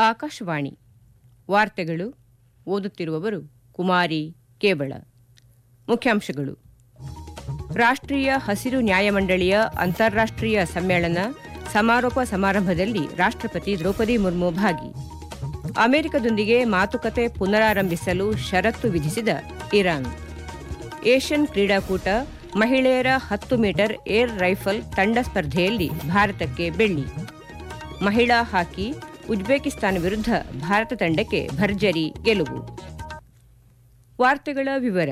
ಆಕಾಶವಾಣಿ ವಾರ್ತೆಗಳು ಓದುತ್ತಿರುವವರು ಕುಮಾರಿ ಕೇವಳ ಮುಖ್ಯಾಂಶಗಳು ರಾಷ್ಟ್ರೀಯ ಹಸಿರು ನ್ಯಾಯಮಂಡಳಿಯ ಅಂತಾರಾಷ್ಟ್ರೀಯ ಸಮ್ಮೇಳನ ಸಮಾರೋಪ ಸಮಾರಂಭದಲ್ಲಿ ರಾಷ್ಟ್ರಪತಿ ದ್ರೌಪದಿ ಮುರ್ಮು ಭಾಗಿ ಅಮೆರಿಕದೊಂದಿಗೆ ಮಾತುಕತೆ ಪುನರಾರಂಭಿಸಲು ಷರತ್ತು ವಿಧಿಸಿದ ಇರಾನ್ ಏಷ್ಯನ್ ಕ್ರೀಡಾಕೂಟ ಮಹಿಳೆಯರ ಹತ್ತು ಮೀಟರ್ ಏರ್ ರೈಫಲ್ ತಂಡ ಸ್ಪರ್ಧೆಯಲ್ಲಿ ಭಾರತಕ್ಕೆ ಬೆಳ್ಳಿ ಮಹಿಳಾ ಹಾಕಿ ಉಜ್ಬೇಕಿಸ್ತಾನ ವಿರುದ್ಧ ಭಾರತ ತಂಡಕ್ಕೆ ಭರ್ಜರಿ ಗೆಲುವು ವಾರ್ತೆಗಳ ವಿವರ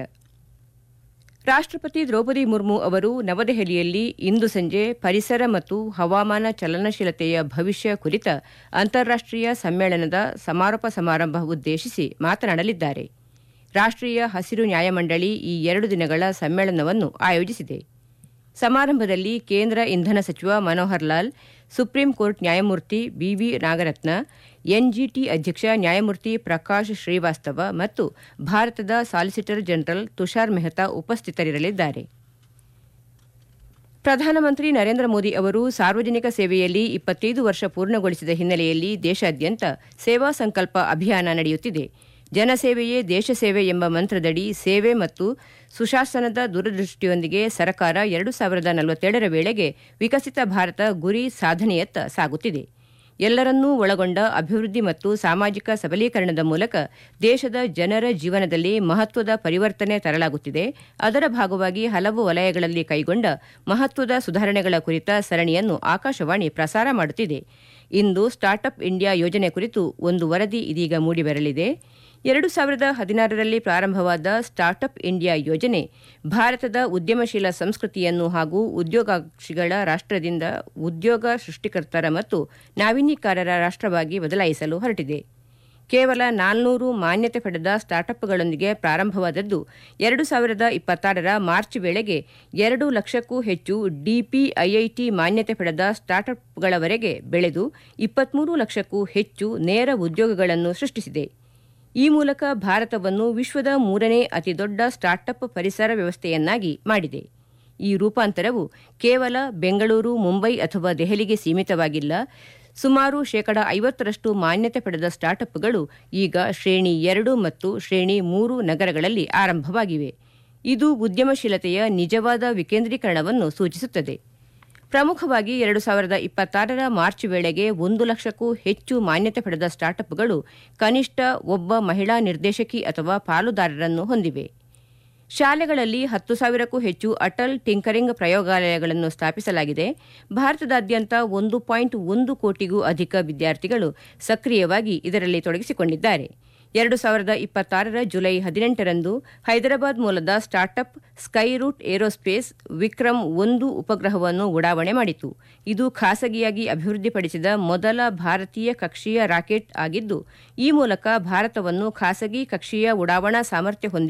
ರಾಷ್ಟ್ರಪತಿ ದ್ರೌಪದಿ ಮುರ್ಮು ಅವರು ನವದೆಹಲಿಯಲ್ಲಿ ಇಂದು ಸಂಜೆ ಪರಿಸರ ಮತ್ತು ಹವಾಮಾನ ಚಲನಶೀಲತೆಯ ಭವಿಷ್ಯ ಕುರಿತ ಅಂತಾರಾಷ್ಟ್ರೀಯ ಸಮ್ಮೇಳನದ ಸಮಾರೋಪ ಸಮಾರಂಭ ಉದ್ದೇಶಿಸಿ ಮಾತನಾಡಲಿದ್ದಾರೆ ರಾಷ್ಟ್ರೀಯ ಹಸಿರು ನ್ಯಾಯಮಂಡಳಿ ಈ ಎರಡು ದಿನಗಳ ಸಮ್ಮೇಳನವನ್ನು ಆಯೋಜಿಸಿದೆ ಸಮಾರಂಭದಲ್ಲಿ ಕೇಂದ್ರ ಇಂಧನ ಸಚಿವ ಮನೋಹರ್ ಲಾಲ್ ಸುಪ್ರೀಂ ಕೋರ್ಟ್ ನ್ಯಾಯಮೂರ್ತಿ ಬಿವಿ ನಾಗರತ್ನ ಎನ್ಜಿಟಿ ಅಧ್ಯಕ್ಷ ನ್ಯಾಯಮೂರ್ತಿ ಪ್ರಕಾಶ್ ಶ್ರೀವಾಸ್ತವ ಮತ್ತು ಭಾರತದ ಸಾಲಿಸಿಟರ್ ಜನರಲ್ ತುಷಾರ್ ಮೆಹ್ತಾ ಉಪಸ್ಥಿತರಿರಲಿದ್ದಾರೆ ಪ್ರಧಾನಮಂತ್ರಿ ನರೇಂದ್ರ ಮೋದಿ ಅವರು ಸಾರ್ವಜನಿಕ ಸೇವೆಯಲ್ಲಿ ಇಪ್ಪತ್ತೈದು ವರ್ಷ ಪೂರ್ಣಗೊಳಿಸಿದ ಹಿನ್ನೆಲೆಯಲ್ಲಿ ದೇಶಾದ್ಯಂತ ಸೇವಾ ಸಂಕಲ್ಪ ಅಭಿಯಾನ ನಡೆಯುತ್ತಿದೆ ಜನಸೇವೆಯೇ ದೇಶ ಸೇವೆ ಎಂಬ ಮಂತ್ರದಡಿ ಸೇವೆ ಮತ್ತು ಸುಶಾಸನದ ದೂರದೃಷ್ಟಿಯೊಂದಿಗೆ ಸರ್ಕಾರ ಎರಡು ಸಾವಿರದ ನಲವತ್ತೆರಡರ ವೇಳೆಗೆ ವಿಕಸಿತ ಭಾರತ ಗುರಿ ಸಾಧನೆಯತ್ತ ಸಾಗುತ್ತಿದೆ ಎಲ್ಲರನ್ನೂ ಒಳಗೊಂಡ ಅಭಿವೃದ್ಧಿ ಮತ್ತು ಸಾಮಾಜಿಕ ಸಬಲೀಕರಣದ ಮೂಲಕ ದೇಶದ ಜನರ ಜೀವನದಲ್ಲಿ ಮಹತ್ವದ ಪರಿವರ್ತನೆ ತರಲಾಗುತ್ತಿದೆ ಅದರ ಭಾಗವಾಗಿ ಹಲವು ವಲಯಗಳಲ್ಲಿ ಕೈಗೊಂಡ ಮಹತ್ವದ ಸುಧಾರಣೆಗಳ ಕುರಿತ ಸರಣಿಯನ್ನು ಆಕಾಶವಾಣಿ ಪ್ರಸಾರ ಮಾಡುತ್ತಿದೆ ಇಂದು ಸ್ಟಾರ್ಟ್ಅಪ್ ಇಂಡಿಯಾ ಯೋಜನೆ ಕುರಿತು ಒಂದು ವರದಿ ಇದೀಗ ಮೂಡಿಬರಲಿದೆ ಎರಡು ಸಾವಿರದ ಹದಿನಾರರಲ್ಲಿ ಪ್ರಾರಂಭವಾದ ಸ್ಟಾರ್ಟ್ಅಪ್ ಇಂಡಿಯಾ ಯೋಜನೆ ಭಾರತದ ಉದ್ಯಮಶೀಲ ಸಂಸ್ಕೃತಿಯನ್ನು ಹಾಗೂ ಉದ್ಯೋಗಾಕ್ಷಿಗಳ ರಾಷ್ಟ್ರದಿಂದ ಉದ್ಯೋಗ ಸೃಷ್ಟಿಕರ್ತರ ಮತ್ತು ನಾವೀನ್ಯಕಾರರ ರಾಷ್ಟ್ರವಾಗಿ ಬದಲಾಯಿಸಲು ಹೊರಟಿದೆ ಕೇವಲ ನಾಲ್ನೂರು ಮಾನ್ಯತೆ ಪಡೆದ ಸ್ಟಾರ್ಟ್ಅಪ್ಗಳೊಂದಿಗೆ ಪ್ರಾರಂಭವಾದದ್ದು ಎರಡು ಸಾವಿರದ ಇಪ್ಪತ್ತಾರರ ಮಾರ್ಚ್ ವೇಳೆಗೆ ಎರಡು ಲಕ್ಷಕ್ಕೂ ಹೆಚ್ಚು ಡಿಪಿಐಐಟಿ ಮಾನ್ಯತೆ ಪಡೆದ ಸ್ಟಾರ್ಟ್ಅಪ್ಗಳವರೆಗೆ ಬೆಳೆದು ಇಪ್ಪತ್ಮೂರು ಲಕ್ಷಕ್ಕೂ ಹೆಚ್ಚು ನೇರ ಉದ್ಯೋಗಗಳನ್ನು ಸೃಷ್ಟಿಸಿದೆ ಈ ಮೂಲಕ ಭಾರತವನ್ನು ವಿಶ್ವದ ಮೂರನೇ ಅತಿದೊಡ್ಡ ಸ್ಟಾರ್ಟ್ಅಪ್ ಪರಿಸರ ವ್ಯವಸ್ಥೆಯನ್ನಾಗಿ ಮಾಡಿದೆ ಈ ರೂಪಾಂತರವು ಕೇವಲ ಬೆಂಗಳೂರು ಮುಂಬೈ ಅಥವಾ ದೆಹಲಿಗೆ ಸೀಮಿತವಾಗಿಲ್ಲ ಸುಮಾರು ಶೇಕಡ ಐವತ್ತರಷ್ಟು ಮಾನ್ಯತೆ ಪಡೆದ ಸ್ಟಾರ್ಟ್ಅಪ್ಗಳು ಈಗ ಶ್ರೇಣಿ ಎರಡು ಮತ್ತು ಶ್ರೇಣಿ ಮೂರು ನಗರಗಳಲ್ಲಿ ಆರಂಭವಾಗಿವೆ ಇದು ಉದ್ಯಮಶೀಲತೆಯ ನಿಜವಾದ ವಿಕೇಂದ್ರೀಕರಣವನ್ನು ಸೂಚಿಸುತ್ತದೆ ಪ್ರಮುಖವಾಗಿ ಎರಡು ಸಾವಿರದ ಇಪ್ಪತ್ತಾರರ ಮಾರ್ಚ್ ವೇಳೆಗೆ ಒಂದು ಲಕ್ಷಕ್ಕೂ ಹೆಚ್ಚು ಮಾನ್ಯತೆ ಪಡೆದ ಸ್ಟಾರ್ಟ್ಅಪ್ಗಳು ಕನಿಷ್ಠ ಒಬ್ಬ ಮಹಿಳಾ ನಿರ್ದೇಶಕಿ ಅಥವಾ ಪಾಲುದಾರರನ್ನು ಹೊಂದಿವೆ ಶಾಲೆಗಳಲ್ಲಿ ಹತ್ತು ಸಾವಿರಕ್ಕೂ ಹೆಚ್ಚು ಅಟಲ್ ಟಿಂಕರಿಂಗ್ ಪ್ರಯೋಗಾಲಯಗಳನ್ನು ಸ್ಥಾಪಿಸಲಾಗಿದೆ ಭಾರತದಾದ್ಯಂತ ಒಂದು ಪಾಯಿಂಟ್ ಒಂದು ಕೋಟಿಗೂ ಅಧಿಕ ವಿದ್ಯಾರ್ಥಿಗಳು ಸಕ್ರಿಯವಾಗಿ ಇದರಲ್ಲಿ ತೊಡಗಿಸಿಕೊಂಡಿದ್ದಾರೆ ಎರಡು ಸಾವಿರದ ಇಪ್ಪತ್ತಾರರ ಜುಲೈ ಹದಿನೆಂಟರಂದು ಹೈದರಾಬಾದ್ ಮೂಲದ ಸ್ಟಾರ್ಟ್ಅಪ್ ಸ್ಕೈರೂಟ್ ಏರೋಸ್ಪೇಸ್ ವಿಕ್ರಮ್ ಒಂದು ಉಪಗ್ರಹವನ್ನು ಉಡಾವಣೆ ಮಾಡಿತು ಇದು ಖಾಸಗಿಯಾಗಿ ಅಭಿವೃದ್ಧಿಪಡಿಸಿದ ಮೊದಲ ಭಾರತೀಯ ಕಕ್ಷೀಯ ರಾಕೆಟ್ ಆಗಿದ್ದು ಈ ಮೂಲಕ ಭಾರತವನ್ನು ಖಾಸಗಿ ಕಕ್ಷೀಯ ಉಡಾವಣಾ ಸಾಮರ್ಥ್ಯ ಹೊಂದಿರುವ